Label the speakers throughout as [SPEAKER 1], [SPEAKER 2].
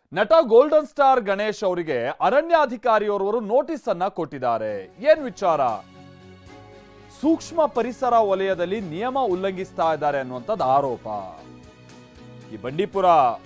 [SPEAKER 1] ನಟ golden star Ganesh ಅವರಿಗೆ ಅರಣ್ಯಾಧಿಕಾರಿಯೋರ್ವರು notice ಅನ್ನ ಕೊಟ್ಟಿದ್ದಾರೆ ಏನ್ ವಿಚಾರ ಸೂಕ್ಷ್ಮ ಪರಿಸರ ವಲಯದಲ್ಲಿ ನಿಯಮ ಉಲ್ಲಂಘಿಸ್ತಾ ಇದ್ದಾರೆ ಅನ್ನುವಂಥದ್ದು ಆರೋಪ ಈ ಬಂಡೀಪುರ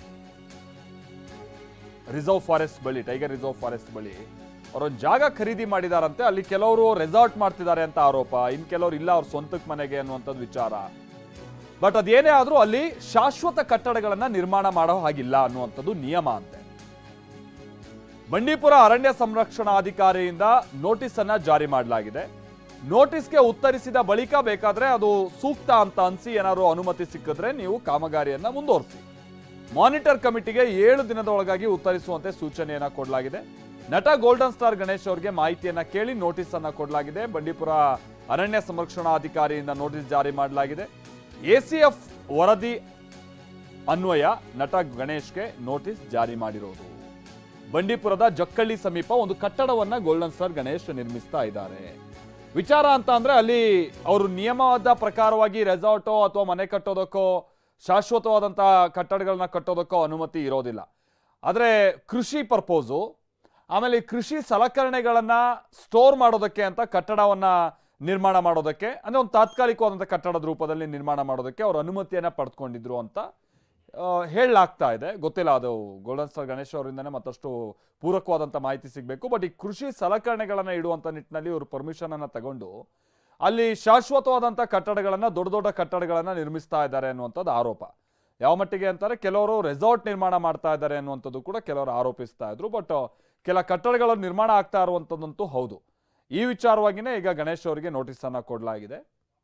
[SPEAKER 1] ರಿಸರ್ವ್ ಫಾರೆಸ್ಟ್ ಬಳಿ ಟೈಗರ್ ರಿಸರ್ವ್ ಫಾರೆಸ್ಟ್ ಬಳಿ ಅವರೊಂದು ಜಾಗ ಖರೀದಿ ಮಾಡಿದಾರಂತೆ ಅಲ್ಲಿ ಕೆಲವರು ರೆಸಾರ್ಟ್ ಮಾಡ್ತಿದ್ದಾರೆ ಅಂತ ಆರೋಪ ಇನ್ ಕೆಲವರು ಇಲ್ಲ ಅವ್ರ ಸ್ವಂತಕ್ಕೆ ಮನೆಗೆ ಅನ್ನುವಂಥದ್ದು ವಿಚಾರ ಬಟ್ ಅದೇನೇ ಆದ್ರೂ ಅಲ್ಲಿ ಶಾಶ್ವತ ಕಟ್ಟಡಗಳನ್ನ ನಿರ್ಮಾಣ ಮಾಡೋ ಹಾಗಿಲ್ಲ ಅನ್ನುವಂಥದ್ದು ನಿಯಮ ಅಂತೆ ಬಂಡೀಪುರ ಅರಣ್ಯ ಸಂರಕ್ಷಣಾಧಿಕಾರಿಯಿಂದ ನೋಟಿಸ್ ಅನ್ನ ಜಾರಿ ಮಾಡಲಾಗಿದೆ ನೋಟಿಸ್ಗೆ ಉತ್ತರಿಸಿದ ಬಳಿಕ ಬೇಕಾದ್ರೆ ಅದು ಸೂಕ್ತ ಅಂತ ಅನ್ಸಿ ಏನಾದ್ರು ಅನುಮತಿ ಸಿಕ್ಕಿದ್ರೆ ನೀವು ಕಾಮಗಾರಿಯನ್ನ ಮುಂದುವರಿಸಿ ಮಾನಿಟರ್ ಕಮಿಟಿಗೆ ಏಳು ದಿನದ ಒಳಗಾಗಿ ಉತ್ತರಿಸುವಂತೆ ಸೂಚನೆಯನ್ನ ಕೊಡಲಾಗಿದೆ ನಟ ಗೋಲ್ಡನ್ ಸ್ಟಾರ್ ಗಣೇಶ್ ಅವರಿಗೆ ಮಾಹಿತಿಯನ್ನ ಕೇಳಿ ನೋಟಿಸ್ ಅನ್ನ ಕೊಡಲಾಗಿದೆ ಬಂಡೀಪುರ ಅರಣ್ಯ ಸಂರಕ್ಷಣಾಧಿಕಾರಿಯಿಂದ ನೋಟಿಸ್ ಜಾರಿ ಮಾಡಲಾಗಿದೆ ಎಸಿಎಫ್ ವರದಿ ಅನ್ವಯ ನಟ ಗಣೇಶ್ಗೆ ನೋಟಿಸ್ ಜಾರಿ ಮಾಡಿರೋದು ಬಂಡೀಪುರದ ಜಕ್ಕಳ್ಳಿ ಸಮೀಪ ಒಂದು ಕಟ್ಟಡವನ್ನ ಗೋಲ್ಡನ್ ಸ್ಟಾರ್ ಗಣೇಶ್ ನಿರ್ಮಿಸ್ತಾ ಇದ್ದಾರೆ ವಿಚಾರ ಅಂತ ಅಂದ್ರೆ ಅಲ್ಲಿ ಅವರು ನಿಯಮವಾದ ಪ್ರಕಾರವಾಗಿ ರೆಸಾರ್ಟೋ ಅಥವಾ ಮನೆ ಕಟ್ಟೋದಕ್ಕೋ ಶಾಶ್ವತವಾದಂತಹ ಕಟ್ಟಡಗಳನ್ನ ಕಟ್ಟೋದಕ್ಕೋ ಅನುಮತಿ ಇರೋದಿಲ್ಲ ಆದರೆ ಕೃಷಿ ಪರ್ಪೋಸು ಆಮೇಲೆ ಈ ಕೃಷಿ ಸಲಕರಣೆಗಳನ್ನ ಸ್ಟೋರ್ ಮಾಡೋದಕ್ಕೆ ಅಂತ ಕಟ್ಟಡವನ್ನ ನಿರ್ಮಾಣ ಮಾಡೋದಕ್ಕೆ ಅಂದ್ರೆ ಒಂದು ತಾತ್ಕಾಲಿಕವಾದಂಥ ಕಟ್ಟಡದ ರೂಪದಲ್ಲಿ ನಿರ್ಮಾಣ ಮಾಡೋದಕ್ಕೆ ಅವರು ಅನುಮತಿಯನ್ನ ಪಡೆದುಕೊಂಡಿದ್ರು ಅಂತ ಆ, ಹೇಳಲಾಗ್ತಾ ಇದೆ ಗೊತ್ತಿಲ್ಲ ಅದು ಗೋಲ್ಡನ್ ಸ್ಟಾರ್ ಗಣೇಶ್ ಅವರಿಂದನೇ ಮತ್ತಷ್ಟು ಪೂರಕವಾದಂಥ ಮಾಹಿತಿ ಸಿಗಬೇಕು ಬಟ್ ಈ ಕೃಷಿ ಸಲಕರಣೆಗಳನ್ನ ಇಡುವಂಥ ನಿಟ್ಟಿನಲ್ಲಿ ಇವರು ಪರ್ಮಿಷನ್ ಅನ್ನ ತಗೊಂಡು ಅಲ್ಲಿ ಶಾಶ್ವತವಾದಂಥ ಕಟ್ಟಡಗಳನ್ನ ದೊಡ್ಡ ದೊಡ್ಡ ಕಟ್ಟಡಗಳನ್ನ ನಿರ್ಮಿಸ್ತಾ ಇದ್ದಾರೆ ಅನ್ನುವಂಥದ್ದು ಆರೋಪ ಯಾವ ಮಟ್ಟಿಗೆ ಅಂತಾರೆ ಕೆಲವರು ರೆಸಾರ್ಟ್ ನಿರ್ಮಾಣ ಮಾಡ್ತಾ ಇದ್ದಾರೆ ಅನ್ನುವಂಥದ್ದು ಕೂಡ ಕೆಲವರು ಆರೋಪಿಸ್ತಾ ಇದ್ರು ಬಟ್ ಕೆಲ ಕಟ್ಟಡಗಳ ನಿರ್ಮಾಣ ಆಗ್ತಾ ಇರುವಂಥದ್ದಂತೂ ಹೌದು ಈ ವಿಚಾರವಾಗಿನೇ ಈಗ ಗಣೇಶ್ ಅವರಿಗೆ ನೋಟಿಸ್ ಅನ್ನ ಕೊಡಲಾಗಿದೆ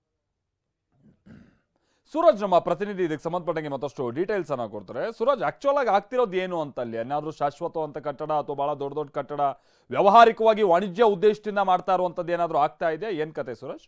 [SPEAKER 1] ಸೂರಜ್ ನಮ್ಮ ಪ್ರತಿನಿಧಿ ಇದಕ್ಕೆ ಸಂಬಂಧಪಟ್ಟಂಗೆ ಮತ್ತಷ್ಟು ಡೀಟೇಲ್ಸ್ ಅನ್ನ ಕೊಡ್ತಾರೆ ಸೂರಜ್ ಆಕ್ಚುಲ್ ಆಗಿ ಆಗ್ತಿರೋದು ಏನು ಅಂತ ಅಲ್ಲಿ ಏನಾದ್ರೂ ಶಾಶ್ವತವಂತ ಕಟ್ಟಡ ಅಥವಾ ಬಹಳ ದೊಡ್ಡ ದೊಡ್ಡ ಕಟ್ಟಡ ವ್ಯವಹಾರಿಕವಾಗಿ ವಾಣಿಜ್ಯ ಉದ್ದೇಶದಿಂದ ಮಾಡ್ತಾ ಇರುವಂತದ್ದು ಏನಾದ್ರೂ ಆಗ್ತಾ ಇದೆ ಏನ್ ಕತೆ ಸೂರಜ್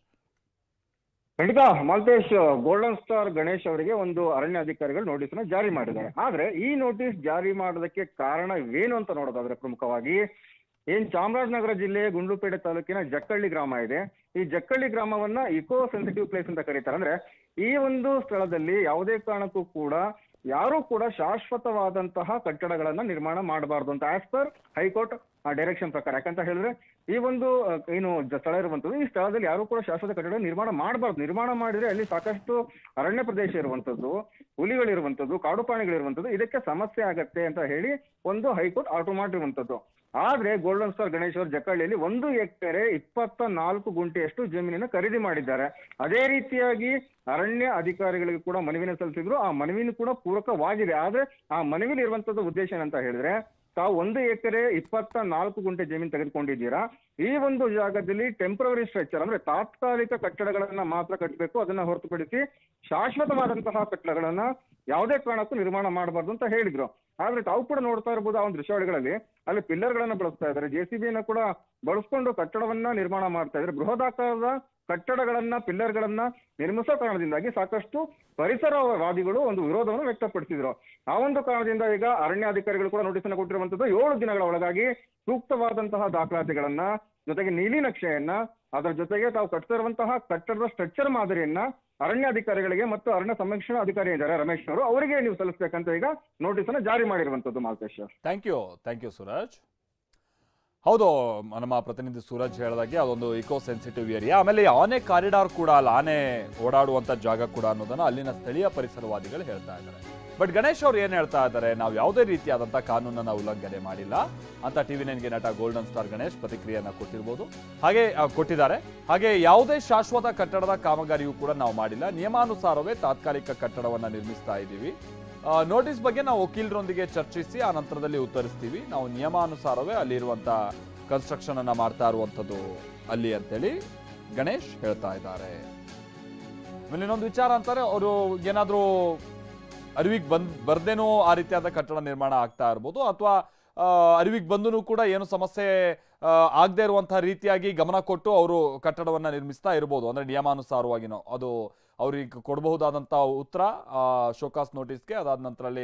[SPEAKER 2] ಖಂಡಿತ ಮಾಲ್ತೇಶ್ ಗೋಲ್ಡನ್ ಸ್ಟಾರ್ ಗಣೇಶ್ ಅವರಿಗೆ ಒಂದು ಅರಣ್ಯ ಅಧಿಕಾರಿಗಳು ನೋಟಿಸ್ ಅನ್ನ ಜಾರಿ ಮಾಡಿದ್ದಾರೆ ಆದ್ರೆ ಈ ನೋಟಿಸ್ ಜಾರಿ ಮಾಡೋದಕ್ಕೆ ಕಾರಣವೇನು ಅಂತ ನೋಡೋದಾದ್ರೆ ಪ್ರಮುಖವಾಗಿ ಏನ್ ಚಾಮರಾಜನಗರ ಜಿಲ್ಲೆ ಗುಂಡ್ಲುಪೇಟೆ ತಾಲೂಕಿನ ಜಕ್ಕಳ್ಳಿ ಗ್ರಾಮ ಇದೆ ಈ ಜಕ್ಕಳ್ಳಿ ಗ್ರಾಮವನ್ನ ಇಕೋ ಸೆನ್ಸಿಟಿವ್ ಪ್ಲೇಸ್ ಅಂತ ಕರೀತಾರೆ ಅಂದ್ರೆ ಈ ಒಂದು ಸ್ಥಳದಲ್ಲಿ ಯಾವುದೇ ಕಾರಣಕ್ಕೂ ಕೂಡ ಯಾರೂ ಕೂಡ ಶಾಶ್ವತವಾದಂತಹ ಕಟ್ಟಡಗಳನ್ನ ನಿರ್ಮಾಣ ಮಾಡಬಾರ್ದು ಅಂತ ಆಸ್ ಪರ್ ಹೈಕೋರ್ಟ್ ಡೈರೆಕ್ಷನ್ ಪ್ರಕಾರ ಯಾಕಂತ ಹೇಳಿದ್ರೆ ಈ ಒಂದು ಅಹ್, ಏನು ಜ- ಸ್ಥಳ ಇರುವಂತದ್ದು ಈ ಸ್ಥಳದಲ್ಲಿ ಯಾರು ಕೂಡ ಶಾಶ್ವತ ಕಟ್ಟಡ ನಿರ್ಮಾಣ ಮಾಡಬಾರ್ದು ನಿರ್ಮಾಣ ಮಾಡಿದ್ರೆ ಅಲ್ಲಿ ಸಾಕಷ್ಟು ಅರಣ್ಯ ಪ್ರದೇಶ ಇರುವಂತದ್ದು ಹುಲಿಗಳಿರುವಂತದ್ದು ಕಾಡು ಪ್ರಾಣಿಗಳಿರುವಂತದ್ದು ಇದಕ್ಕೆ ಸಮಸ್ಯೆ ಆಗತ್ತೆ ಅಂತ ಹೇಳಿ ಒಂದು ಹೈಕೋರ್ಟ್ ಆರ್ಡರ್ ಮಾಡಿರುವಂತದ್ದು ಆದ್ರೆ ಗೋಲ್ಡನ್ ಸ್ಟಾರ್ ಗಣೇಶ್ ಅವರು ಜಕ್ಕಳ್ಳಿಯಲ್ಲಿ ಒಂದು ಎಕರೆ ಇಪ್ಪತ್ತ ನಾಲ್ಕು ಗುಂಟೆಯಷ್ಟು ಜಮೀನನ್ನು ಖರೀದಿ ಮಾಡಿದ್ದಾರೆ ಅದೇ ರೀತಿಯಾಗಿ ಅರಣ್ಯ ಅಧಿಕಾರಿಗಳಿಗೆ ಕೂಡ ಮನವಿನ ಸಲ್ಲಿಸಿದ್ರು ಆ ಮನವಿನೂ ಕೂಡ ಪೂರಕವಾಗಿದೆ ಆದ್ರೆ ಆ ಮನವಿಲಿ ಇರುವಂತದ್ದು ಉದ್ದೇಶ ಏನಂತ ಹೇಳಿದ್ರೆ ತಾವು ಒಂದು ಎಕರೆ ಇಪ್ಪತ್ತ ನಾಲ್ಕು ಗುಂಟೆ ಜಮೀನು ತೆಗೆದುಕೊಂಡಿದ್ದೀರಾ ಈ ಒಂದು ಜಾಗದಲ್ಲಿ ಟೆಂಪರರಿ ಸ್ಟ್ರಕ್ಚರ್ ಅಂದ್ರೆ ತಾತ್ಕಾಲಿಕ ಕಟ್ಟಡಗಳನ್ನ ಮಾತ್ರ ಕಟ್ಟಬೇಕು ಅದನ್ನ ಹೊರತುಪಡಿಸಿ ಶಾಶ್ವತವಾದಂತಹ ಕಟ್ಟಡಗಳನ್ನ ಯಾವುದೇ ಕಾರಣಕ್ಕೂ ನಿರ್ಮಾಣ ಮಾಡಬಾರ್ದು ಅಂತ ಹೇಳಿದ್ರು ಆದ್ರೆ ತಾವು ಕೂಡ ನೋಡ್ತಾ ಇರ್ಬೋದು ಆ ಒಂದು ದೃಶ್ಯಾವಳಿಗಳಲ್ಲಿ ಅಲ್ಲಿ ಪಿಲ್ಲರ್ ಗಳನ್ನ ಬಳಸ್ತಾ ಇದ್ದಾರೆ ಜೆ ಸಿ ಬಿನ ಕೂಡ ಬಳಸ್ಕೊಂಡು ಕಟ್ಟಡವನ್ನ ನಿರ್ಮಾಣ ಮಾಡ್ತಾ ಇದ್ದಾರೆ ಬೃಹದಾಕಾರದ ಕಟ್ಟಡಗಳನ್ನ ಪಿಲ್ಲರ್ ಗಳನ್ನ ನಿರ್ಮಿಸೋ ಕಾರಣದಿಂದಾಗಿ ಸಾಕಷ್ಟು ಪರಿಸರವಾದಿಗಳು ಒಂದು ವಿರೋಧವನ್ನು ವ್ಯಕ್ತಪಡಿಸಿದ್ರು ಆ ಒಂದು ಕಾರಣದಿಂದ ಈಗ ಅರಣ್ಯಾಧಿಕಾರಿಗಳು ಕೂಡ ನೋಟಿಸ್ ಅನ್ನು ಕೊಟ್ಟಿರುವಂತದ್ದು ಏಳು ದಿನಗಳ ಒಳಗಾಗಿ ಸೂಕ್ತವಾದಂತಹ ದಾಖಲಾತಿಗಳನ್ನ ಜೊತೆಗೆ ನೀಲಿ ನಕ್ಷೆಯನ್ನ ಅದರ ಜೊತೆಗೆ ತಾವು ಕಟ್ತಾ ಇರುವಂತಹ ಕಟ್ಟಡದ ಸ್ಟ್ರಕ್ಚರ್ ಮಾದರಿಯನ್ನ ಅರಣ್ಯಾಧಿಕಾರಿಗಳಿಗೆ ಮತ್ತು ಅರಣ್ಯ ಸಂರಕ್ಷಣಾ ಅಧಿಕಾರಿ ಇದ್ದಾರೆ ರಮೇಶ್ ಅವರು ಅವರಿಗೆ ನೀವು ಸಲ್ಲಿಸಬೇಕಂತ ಈಗ ನೋಟಿಸ್ ಅನ್ನು ಜಾರಿ ಮಾಡಿರುವಂತದ್ದು Maltesh
[SPEAKER 1] thank you thank you Suraj ಹೌದು ನಮ್ಮ ಪ್ರತಿನಿಧಿ ಸೂರಜ್ ಹೇಳಿದಾಗೆ ಅದೊಂದು ಇಕೋ ಸೆನ್ಸಿಟಿವ್ ಏರಿಯಾ ಆಮೇಲೆ ಈ ಆನೆ ಕಾರಿಡಾರ್ ಕೂಡ ಅಲ್ಲ ಆನೆ ಓಡಾಡುವಂಥ ಜಾಗ ಕೂಡ ಅನ್ನೋದನ್ನ ಅಲ್ಲಿನ ಸ್ಥಳೀಯ ಪರಿಸರವಾದಿಗಳು ಹೇಳ್ತಾ ಇದ್ದಾರೆ ಬಟ್ ಗಣೇಶ್ ಅವ್ರು ಏನು ಹೇಳ್ತಾ ಇದ್ದಾರೆ ನಾವು ಯಾವುದೇ ರೀತಿಯಾದಂಥ ಕಾನೂನನ್ನ ಉಲ್ಲಂಘನೆ ಮಾಡಿಲ್ಲ ಅಂತ ಟಿವಿ ನೈನ್ಗೆ ನಟ ಗೋಲ್ಡನ್ ಸ್ಟಾರ್ ಗಣೇಶ್ ಪ್ರತಿಕ್ರಿಯೆಯನ್ನ ಕೊಟ್ಟಿರ್ಬೋದು ಹಾಗೆ ಆ, ಕೊಟ್ಟಿದ್ದಾರೆ ಹಾಗೆ ಯಾವುದೇ ಶಾಶ್ವತ ಕಟ್ಟಡದ ಕಾಮಗಾರಿಯೂ ಕೂಡ ನಾವು ಮಾಡಿಲ್ಲ ನಿಯಮಾನುಸಾರವೇ ತಾತ್ಕಾಲಿಕ ಕಟ್ಟಡವನ್ನ ನಿರ್ಮಿಸ್ತಾ ಇದ್ದೀವಿ ಆ, ನೋಟಿಸ್ ಬಗ್ಗೆ ನಾವು ವಕೀಲರೊಂದಿಗೆ ಚರ್ಚಿಸಿ ಆ ನಂತರದಲ್ಲಿ ಉತ್ತರಿಸ್ತೀವಿ ನಾವು ನಿಯಮಾನುಸಾರವೇ ಅಲ್ಲಿರುವಂತ ಕನ್ಸ್ಟ್ರಕ್ಷನ್ ಅನ್ನ ಮಾಡ್ತಾ ಇರುವಂಥದ್ದು ಅಲ್ಲಿ ಅಂತೇಳಿ ಗಣೇಶ್ ಹೇಳ್ತಾ ಇದ್ದಾರೆ ಆಮೇಲೆ ಇನ್ನೊಂದು ವಿಚಾರ ಅಂತಾರೆ ಅವರು ಏನಾದರೂ ಅರಿವಿಗೆ ಬಂದ್ ಬರ್ದೇನೋ ಆ ರೀತಿಯಾದ ಕಟ್ಟಡ ನಿರ್ಮಾಣ ಆಗ್ತಾ ಇರ್ಬೋದು ಅಥವಾ ಅರಿವಿಗೆ ಬಂದೂ ಕೂಡ ಏನು ಸಮಸ್ಯೆ ಆಗದೆ ಇರುವಂತಹ ರೀತಿಯಾಗಿ ಗಮನ ಕೊಟ್ಟು ಅವರು ಕಟ್ಟಡವನ್ನ ನಿರ್ಮಿಸ್ತಾ ಇರ್ಬೋದು ಅಂದ್ರೆ ನಿಯಮಾನುಸಾರವಾಗಿನೋ ಅದು ಅವ್ರಿಗೆ ಕೊಡಬಹುದಾದಂಥ ಉತ್ತರ ಶೋಕಾಸ್ ನೋಟಿಸ್ಗೆ ಅದಾದ ನಂತರಲ್ಲಿ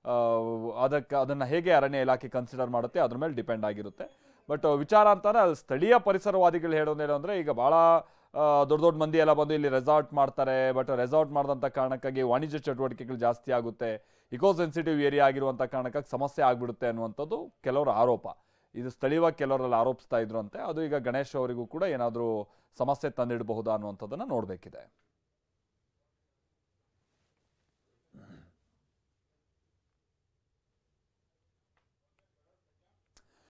[SPEAKER 1] ಅದಕ್ಕೆ ಅದನ್ನ ಹೇಗೆ ಅರಣ್ಯ ಇಲಾಖೆ ಕನ್ಸಿಡರ್ ಮಾಡುತ್ತೆ ಅದ್ರ ಮೇಲೆ ಡಿಪೆಂಡ್ ಆಗಿರುತ್ತೆ ಬಟ್ ವಿಚಾರ ಅಂತಾನೆ ಅಲ್ಲಿ ಸ್ಥಳೀಯ ಪರಿಸರವಾದಿಗಳು ಹೇಳೋದೇನು ಅಂದ್ರೆ ಈಗ ಬಹಳ ಆ, ದೊಡ್ಡ ದೊಡ್ಡ ಮಂದಿ ಎಲ್ಲ ಬಂದು ಇಲ್ಲಿ ರೆಸಾರ್ಟ್ ಮಾಡ್ತಾರೆ ಬಟ್ ರೆಸಾರ್ಟ್ ಮಾಡಿದಂಥ ಕಾರಣಕ್ಕಾಗಿ ವಾಣಿಜ್ಯ ಚಟುವಟಿಕೆಗಳು ಜಾಸ್ತಿ ಆಗುತ್ತೆ ಇಕೋ ಸೆನ್ಸಿಟಿವ್ ಏರಿಯಾ ಆಗಿರುವಂಥ ಕಾರಣಕ್ಕಾಗಿ ಸಮಸ್ಯೆ ಆಗಿಬಿಡುತ್ತೆ ಅನ್ನುವಂಥದ್ದು ಕೆಲವರ ಆರೋಪ ಇದು ಸ್ಥಳೀಯವಾಗಿ ಕೆಲವರೆಲ್ಲ ಆರೋಪಿಸ್ತಾ ಇದ್ರು ಅಂತೆ ಅದು ಈಗ ಗಣೇಶ್ ಅವರಿಗೂ ಕೂಡ ಏನಾದರೂ ಸಮಸ್ಯೆ ತಂದಿಡಬಹುದಾ ಅನ್ನುವಂಥದ್ದನ್ನು ನೋಡಬೇಕಿದೆ